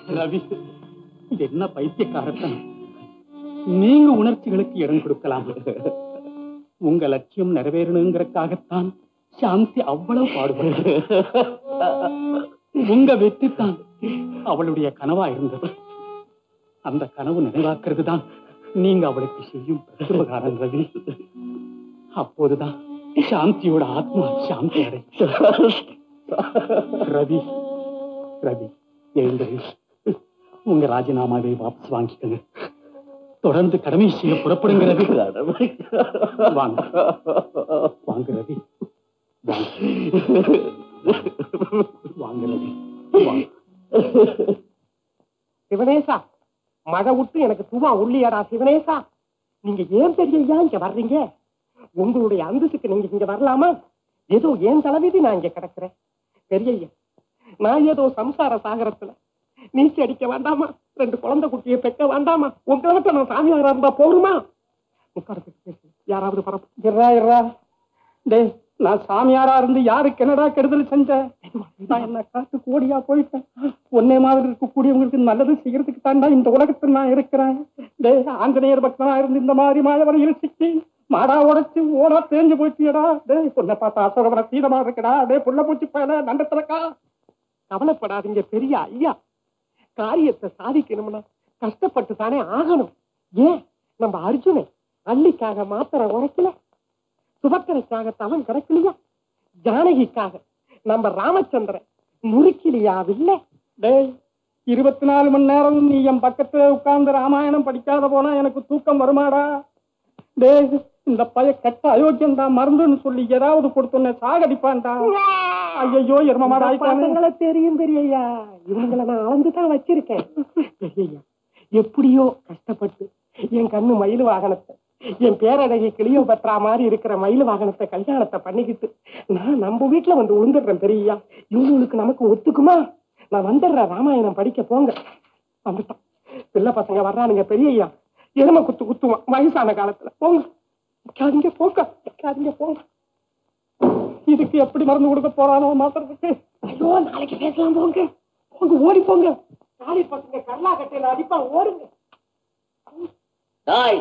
ரவி இது என்ன பைத்தியக்காரத்தனம் நீங்க உணர்ச்சிகளுக்கு இடம் கொடுக்கலாம் உங்க லட்சியம் நிறைவேறணுங்கிறதுக்காகத்தான் சாந்தி அவ்வளவு பாடுபடுது உங்க வெற்றி தான் அவளுடைய கனவா இருந்தது அந்த கனவு நினைவாக்குறது தான் நீங்க அவளுக்கு செய்யும் பிரத்யுபகாரம் ரவி அப்போதுதான் சாந்தியோட ஆத்மா சாந்தி அடையும் ரவி ரவி எழுந்தது உங்க ராஜினாமாவை வாபஸ் வாங்கிக்கங்க தொடர்ந்து கடமை செய்ய புறப்படுங்க ரவி வாங்க வாங்க ரவி வாங்க வாங்க ரவி வாங்க சிவனேசா மழை விட்டு எனக்கு துவா உள்ளியாடா சிவனேசா நீங்க ஏன் பெரியய்யா இங்க வர்றீங்க உங்களுடைய அந்தஸ்துக்கு நீங்க இங்க வரலாமா ஏதோ ஏன் தலைவிதி நான் இங்க கிடக்குறேன் பெரியய்யா நான் ஏதோ சம்சார சாகரத்துல நீச்சல் அடிக்க வேண்டாமா ரெண்டு குழந்தை குட்டியை பெக்க வேண்டாமா உங்களுக்கு நான் சாமியாரா இருந்தா போருமா உட்காரத்துக்கு பேசு யாராவது பரப்பு இறா இறா டேய் நான் சாமியாரா இருந்து யாருக்கு என்னடா கெடுதல் செஞ்சேன் நான் என்ன காத்து கோடியா போயிட்டேன் ஒன்னே மாதிரி இருக்கக்கூடியவங்களுக்கு நல்லது செய்யறதுக்கு தாண்டா இந்த உலகத்தில் நான் இருக்கிறேன் டேய் ஆஞ்சநேயர் பக்தனா இருந்து இந்த மாதிரி மழை வரையில் சிக்கி மாடா உடைச்சு ஓடா தேஞ்சு போயிட்டியடா டேய் பொண்ணை பார்த்தா அசோகவன சீதமா இருக்கடா டேய் புள்ள பூச்சி பயல நண்டத்திலக்கா கவலைப்படாதீங்க பெரிய ஐயா காரியத்தை சாதிக்கணும்னா கஷ்டப்பட்டு தானே ஆகணும் ஏன் நம்ம அர்ஜுனை அள்ளிக்காக மாத்திரை உரைக்கல சுபக்கரைக்காக தவன் கிடைக்கலையா ஜானகிக்காக நம்ம ராமச்சந்திரன் முறுக்கிலியாவில்லை டேய் இருபத்தி நாலு மணி நேரம் நீ என் பக்கத்துல உட்கார்ந்து ராமாயணம் படிக்காத போனா எனக்கு தூக்கம் வருமாடா டேய் இந்த பைய கட்ட அயோக்கியம் தான் மருந்துன்னு சொல்லி ஏதாவது கொடுத்தோன்னே சாகடிப்பான்டா ஐயோ எருமமாடா ஆயிட்டானே. பசங்களை தெரியும் பெரியய்யா இவங்களை நான் அளந்துதான் வச்சிருக்கேன் பெரியய்யா எப்படியோ கஷ்டப்பட்டு என் கண்ணு மயில் வாகனத்தை என் பேரழகி கிளியோ பற்றா மாதிரி இருக்கிற மயில் வாகனத்தை கல்யாணத்தை பண்ணிக்கிட்டு நான் நம்ம வீட்டுல வந்து விழுந்துடுறேன் பெரியய்யா இவங்களுக்கு நமக்கு ஒத்துக்குமா நான் வந்துடுறேன் ராமாயணம் படிக்க போங்க வந்துட்டான் பிள்ளை பசங்க வர்றானுங்க பெரியய்யா எருமை குத்து குத்துவான் வயசான காலத்துல போங்க வைக்காதீங்க போங்க வைக்காதீங்க போங்க இதுக்கு எப்படி மருந்து கொடுக்க போறானோ மாத்திரத்துக்கு ஐயோ நாளைக்கு பேசலாம் போங்க போங்க ஓடி போங்க காளி பசங்க கல்லா கட்டையில அடிப்பா ஓடுங்க டாய்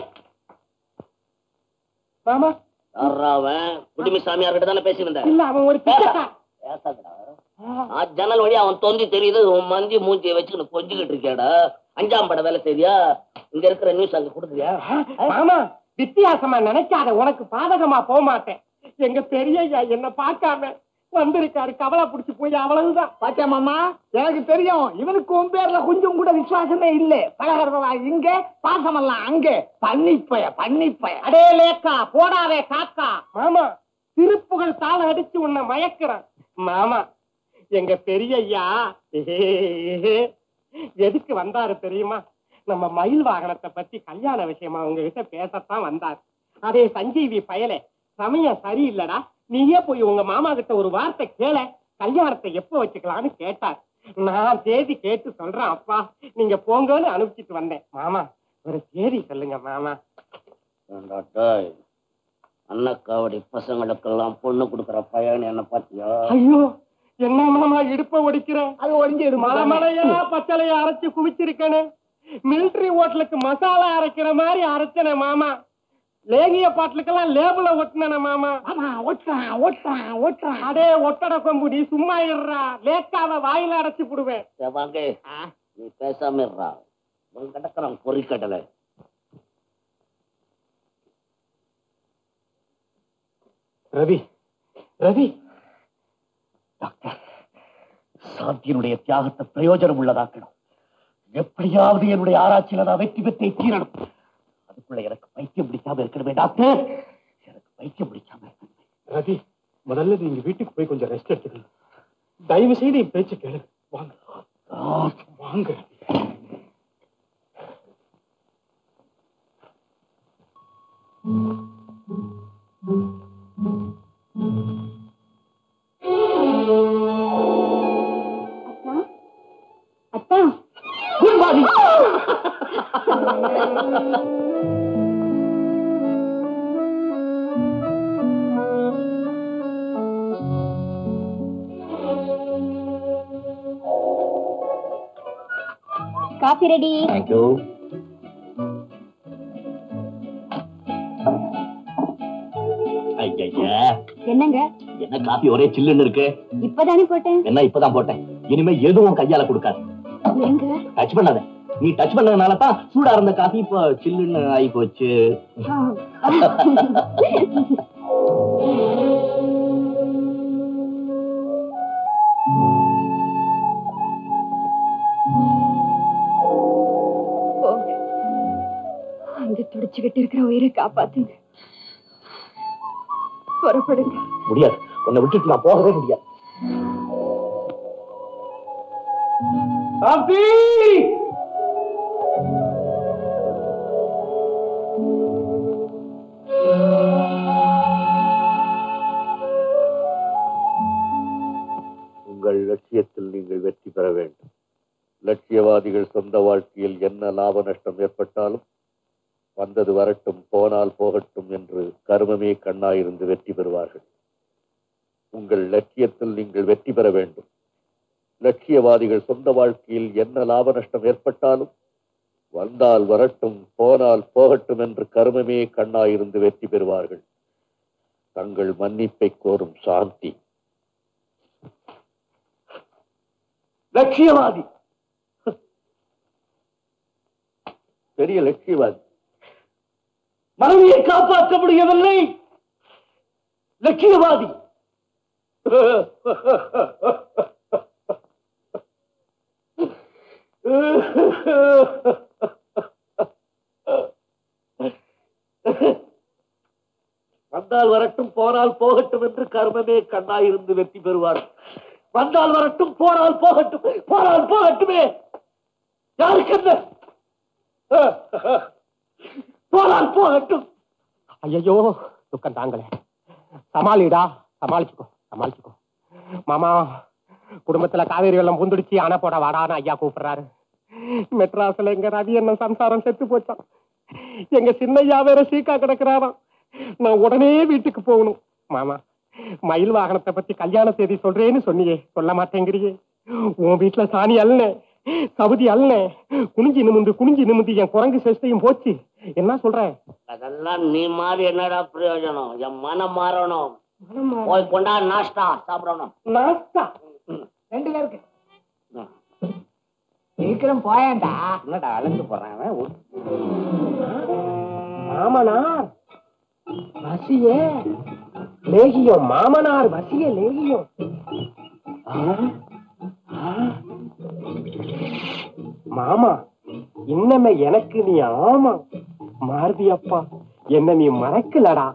மாமா யார்ரா அவன் குடுமி சாமியார் கிட்ட தானே பேசி வந்த இல்ல அவன் ஒரு பிச்சைக்காரன். பேசாதடா ஆ, ஜன்னல் வழியா அவன் தொந்தி தெரியுது உன் மஞ்சி மூஞ்சியை வச்சுக்கிட்டு கொஞ்சிக்கிட்டு இருக்கியாடா அஞ்சாம் பட வேலை செய்தியா இங்க இருக்கிற நியூஸ் அங்க கொடுக்குறியா மாமா வித்தியாசமா நினைக்காத உனக்கு பாதகமா போக மாட்டேன் எங்க பெரியய்யா என்ன பார்க்காம வந்திருக்காரு கவலை புடிச்சு போய் அவ்வளவுதான் பாத்தியா மாமா எனக்கு தெரியும் இவனுக்கு உன் பேர்ல கொஞ்சம் கூட விசுவாசமே இல்ல பழகிறதா இங்க பாசமெல்லாம் அங்க பன்னிப்பய பன்னிப்பய அடே லேக்கா போடாதே காக்கா மாமா திருப்புகள் தாள அடிச்சு உன்னை மயக்கிறேன் மாமா எங்க பெரியய்யா எதுக்கு வந்தாரு தெரியுமா நம்ம மயில் வாகனத்தை பத்தி கல்யாண விஷயமா உங்ககிட்ட பேசத்தான் வந்தார் அதே சஞ்சீவி பயலே சமயம் சரியில்லடா நீயே போய் உங்க மாமா கிட்ட ஒரு வார்த்தை கேள கல்யாணத்தை எப்போ வச்சுக்கலாம்னு கேட்டார் நான் தேதி கேட்டு சொல்றேன் அப்பா நீங்க போங்கன்னு அனுப்பிச்சிட்டு வந்தேன் மாமா ஒரு தேதி சொல்லுங்க மாமா ஏண்டா டேய் அன்னக்காவடி பசங்களுக்கெல்லாம் பொண்ணு கொடுக்குற பையன் என்ன பாத்தியா ஐயோ என்ன மாமா இடுப்ப ஒடிக்கிறேன் அது ஒளிஞ்சிடும் மலைமலையா பச்சளையா அரைச்சு குவிச்சிருக்கேனே மிலிட்டரி ஹோட்டலுக்கு மசாலா அரைக்கிற மாதிரி அரைச்சனே மாமா லேகிய பாட்டுக்கெல்லாம் லேபிள ஒட்டினே மாமா ஆமா ஓட்டுறான் ஓட்டுறான் ஓட்டுறான் அடே ஒட்டட கொம்பு நீ சும்மா இருறா லேக்காவ வாயில அடைச்சு புடுவேன் சரி, வாங்க நீ பேசாம இருடா உன் கிடக்குறான் பொறிக்கடலை ரவி ரவி டாக்டர் சாந்தியனுடைய தியாகத்தை பிரயோஜனம் உள்ளதாக்கணும் எப்படியாவது என்னுடைய ஆராய்ச்சியில நான் வெற்றி பெற்றே தீரணும் அதுக்குள்ள எனக்கு பைத்தியம் பிடிக்காம இருக்கணுமே டாக்டர் எனக்கு பைத்தியம் பிடிக்காம இருக்கணுமே ரவி முதல்ல நீங்க வீட்டுக்கு போய் கொஞ்சம் ரெஸ்ட் எடுத்துக்கணும் தயவு செய்து என் பேச்சு கேளு வாங்க வாங்க அத்தா good morning coffee ready thank you ஐயா என்னங்க என்ன காபி ஒரே சில்லுன்னு இருக்கு இப்பதானே போட்டேன் என்ன இப்பதான் போட்டேன் இனிமே எதுவும் கையால கொடுக்காது எங்க டச் பண்ணாத நீ டச் பண்ணதுனால தான் சூடா இருந்த காபி இப்போ சில்லுன்னு ஆகி போச்சு போங்க அந்த துடிச்சுக்கிட்டு இருக்கிற உயிரை காப்பாத்துங்க புறப்படுங்க முடியாது உன்னை விட்டுட்டு நான் போகவே முடியாது காபி உங்கள் லட்சியத்தில் நீங்கள் வெற்றி பெற வேண்டும் லட்சியவாதிகள் சொந்த வாழ்க்கையில் என்ன லாப நஷ்டம் ஏற்பட்டாலும் வந்தது வரட்டும் போனால் போகட்டும் என்று கருமமே கண்ணாயிருந்து வெற்றி பெறுவார்கள் உங்கள் லட்சியத்தில் நீங்கள் வெற்றி பெற வேண்டும் லட்சியவாதிகள் சொந்த வாழ்க்கையில் என்ன லாப நஷ்டம் ஏற்பட்டாலும் வந்தால் வரட்டும் போனால் போகட்டும் என்று கருமமே கண்ணாயிருந்து வெற்றி பெறுவார்கள் தங்கள் மன்னிப்பை கோரும் சாந்தி லட்சியவாதி பெரிய லட்சியவாதி மனைவியை காப்பாற்ற முடியவில்லை லட்சியவாதி வந்தால் வரட்டும் போனால் போகட்டும் என்று கர்மமே கண்ணாயிருந்து வெற்றி பெறுவார் வந்தால் வரட்டும் போனால் போகட்டும் போனால் போகட்டுமே யாருக்கு என்ன போனால் போகட்டும் ஐயோ துக்கம் தாங்களே சமாளிடா சமாளிச்சுக்கோ சமாளிச்சுக்கோ மாமா குடும்பத்துல காவேரி வெள்ளம் புந்துடிச்சு அணை போட வாடான்னு ஐயா கூப்பிடுறாரு மெட்ராஸ்ல எங்க ரவி என்ன சம்சாரம் செத்து போச்சான் எங்க சின்னையா வேற சீக்கா கிடக்குறாராம் நான் உடனே வீட்டுக்கு போகணும் மாமா மயில் வாகனத்தை பத்தி கல்யாண தேதி சொல்றேன்னு சொன்னியே சொல்ல மாட்டேங்கிறியே உன் வீட்டுல சாணி அல்ல சவுதி அல்ல குனிஞ்சு நிமிந்து குனிஞ்சு நிமிந்து என் குரங்கு சேஷ்டையும் போச்சு என்ன சொல்ற அதெல்லாம் நீ மாறி என்னடா பிரயோஜனம் என் மனம் மாறணும் போய் கொண்டா நாஷ்டா சாப்பிடணும் நாஸ்தா ரெண்டு பேருக்கு சீக்கிரம் போயேன்டா என்னடா அழைந்து போறேன் அவன். மாமனார் வசிய லேகியம் மாமனார் வசிய லேகியம் மாமா இன்னமே எனக்கு நீ ஆமா மாருதி அப்பா என்ன நீ மறக்கலடா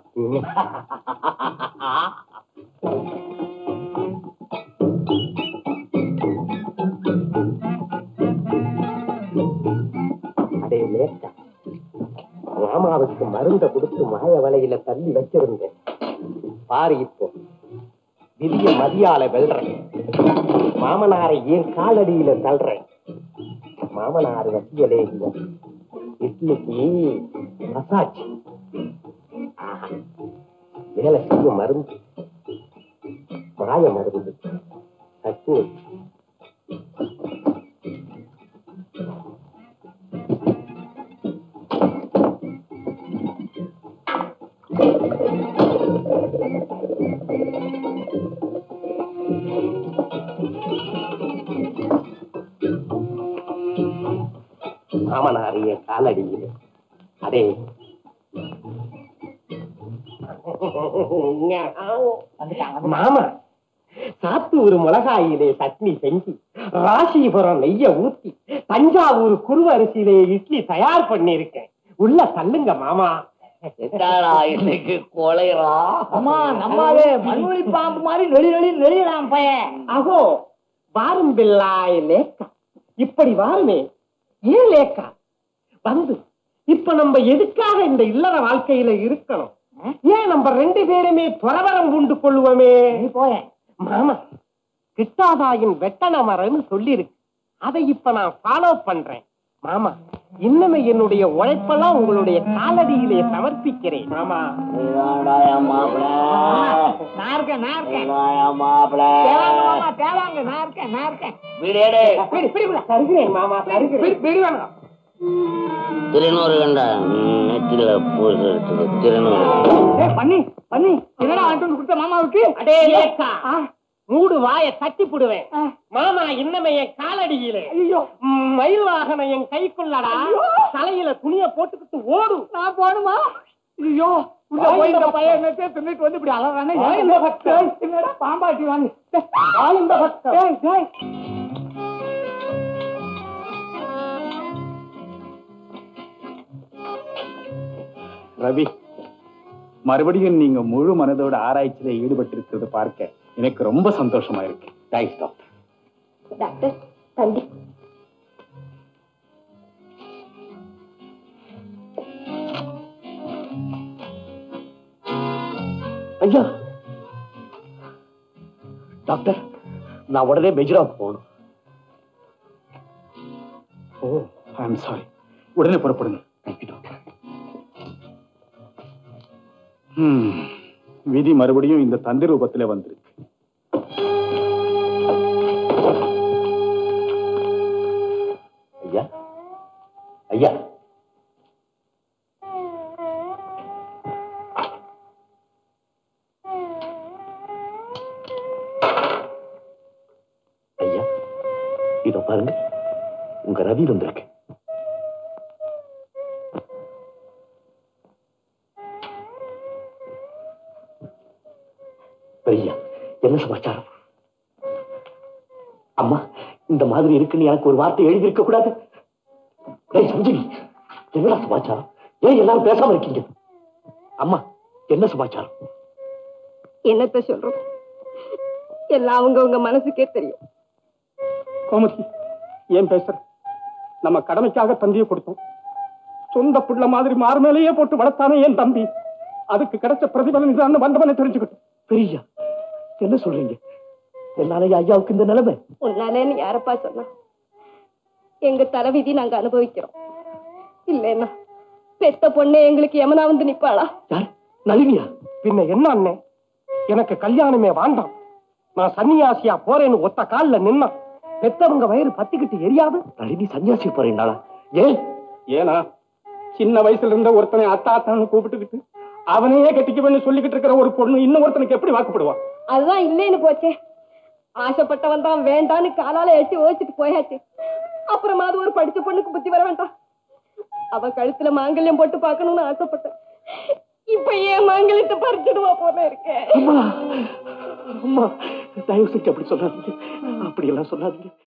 அடே லேட்டா மாமாவுக்கு மருந்த கொடுத்து மாய வலையில தள்ளி வச்சிருந்தேன் பாரு இப்போ விதிய மதியால வெல்றேன் மாமனாரை ஏன் காலடியில தள்ளுறேன் மாமனார் வசியலேகிய இட்லிக்கு மசாஜ் ஆஹா. வேலை செய்யும் மருந்து மாய மருந்து சட்னி மாமனாரிய காலடியில் அடே மாமா சாத்தூர் மிளகாயிலே சட்னி செஞ்சு ராசிபுரம் நெய்ய ஊத்தி தஞ்சாவூர் குருவரிசியிலே இட்லி தயார் பண்ணிருக்கேன் உள்ள தள்ளுங்க மாமா என்னடா இன்னைக்கு கொலைறா அம்மா நம்மாவே மண்ணுளி பாம்பு மாதிரி நெளி நெளி நெளியலாம் பையன் அகோ வாரும் பில்லாய் லேக்கா இப்படி வாருமே ஏன் லேக்கா வந்து இப்ப நம்ம எதுக்காக இந்த இல்லற வாழ்க்கையில இருக்கணும் ஏன் நம்ம ரெண்டு பேருமே துறவரம் உண்டு கொள்ளுவோமே நீ போயேன் மாமா கிட்டாதாயின் வெட்டன மரம்னு சொல்லிருக்கு அதை இப்ப நான் ஃபாலோ பண்றேன் மாமா இன்னமே என்னுடைய உழைப்பெல்லாம் உங்களுடைய காலடியிலே சமர்ப்பிக்கிறேன் மாமா நீதான்டா என் மாப்பிள நான் இருக்கேன் நான் இருக்கேன் நீதான் என் மாப்பிள தேவாங்க மாமா தேவாங்க நான் இருக்கேன் நான் இருக்கேன் வீடேடு பிடி, பிடி, பிடி. தருகிறேன் மாமா தருகிறேன் பிடி, பிடி வாங்க திருநூறு கண்டா நெத்தில பூசு எடுத்தது திருநூறு ஏய், பண்ணி பண்ணி என்னடா வாங்கிட்டு வந்து கொடுத்த மாமாவுக்கு அடே லேக்கா மூடு வாய தட்டி புடுவேன் மாமா இன்னமே என் காலடியிலே ஐயோ ம், மயில் வாகனம் என் கைக்குள்ளடா தலையில துணிய போட்டுக்கிட்டு ஓடும் நான் போகணுமா ஐயோ உள்ள வாய் போய் இந்த இந்த பையன் என்னத்தை தின்னுட்டு வந்து இப்படி அலறானே வாய் இந்த பக்கம். என்னடா பாம்பாட்டி வாங்கி வாய் இந்த பக்கம். ஏய், ஏய். ரவி மறுபடியும் நீங்க முழு மனதோட ஆராய்ச்சியில ஈடுபட்டிருக்கிறது பார்க்க எனக்கு ரொம்ப சந்தோஷமா இருக்கு தேங்க்ஸ் டாக்டர் டாக்டர் தந்தி ஐயா டாக்டர் நான் உடனே மெஜுராவுக்கு போகணும் ஓ ஐ எம் சாரி உடனே புறப்படுங்க தேங்க்யூ டாக்டர் ஹம், விதி மறுபடியும் இந்த தந்தி ரூபத்துல வந்திருக்கு ஐயா ஐயா ஐயா இதோ பாருங்க உங்க ரவி வந்திருக்கு பெரியா என்ன சமாச்சாரம் அம்மா இந்த மாதிரி இருக்குன்னு எனக்கு ஒரு வார்த்தை எழுதியிருக்க கூடாது டேய் சஞ்சீவி என்னடா சமாச்சாரம் ஏன் எல்லாரும் பேசாம இருக்கீங்க அம்மா என்ன சமாச்சாரம் என்னத்த சொல்றோம் எல்லாம் அவங்க உங்க மனசுக்கே தெரியும் கோமதி ஏன் பேசுற நம்ம கடமைக்காக தந்தியை கொடுத்தோம் சொந்த புள்ள மாதிரி மாறு மேலேயே போட்டு வளர்த்தானே என் தம்பி அதுக்கு கிடைச்ச பிரதிபலன் இதான் வந்தவனை தெரிஞ்சுக்கிட்டோம் பெரியா என்ன சொல்றீங்க என்னால ஐயாவுக்கு இந்த நிலைமை உன்னாலேன்னு யாரப்பா சொன்னா எங்க தலைவிதி நாங்க அனுபவிக்கிறோம் இல்லைன்னா பெத்த பொண்ணு எங்களுக்கு எமனா வந்து நிப்பாளா யார் நளினியா பின்ன என்ன அண்ணே எனக்கு கல்யாணமே வேண்டாம் நான் சன்னியாசியா போறேன்னு ஒத்த கால்ல நின்னா பெத்தவங்க வயிறு பத்திக்கிட்டு எரியாது நளினி சன்னியாசி போறீங்களா ஏன் ஏனா சின்ன வயசுல இருந்த ஒருத்தனை அத்தா அத்தான்னு கூப்பிட்டுக்கிட்டு அவனையே கட்டிக்குவேன்னு சொல்லிக்கிட்டு இருக்கிற ஒரு பொண்ணு இன்னும் ஒருத்தனுக்கு எப்படி வாக்குப்படுவான் அதுதான் இல்லைன்னு போச்சே ஆசைப்பட்டவன் தான் வேண்டான்னு காலால எட்டி ஓச்சிட்டு போயாச்சு அப்புறமா அது ஒரு படிச்ச பொண்ணுக்கு புத்தி வர வேண்டாம் அவ கழுத்துல மாங்கல்யம் போட்டு பார்க்கணும்னு ஆசைப்பட்டேன் இப்ப ஏன் மாங்கல்யத்தை பறிச்சிடுவா போல இருக்கேன் அம்மா அம்மா தயவு செஞ்சு அப்படி சொல்லாதீங்க அப்படி எல்லாம் சொல்லாதீங்க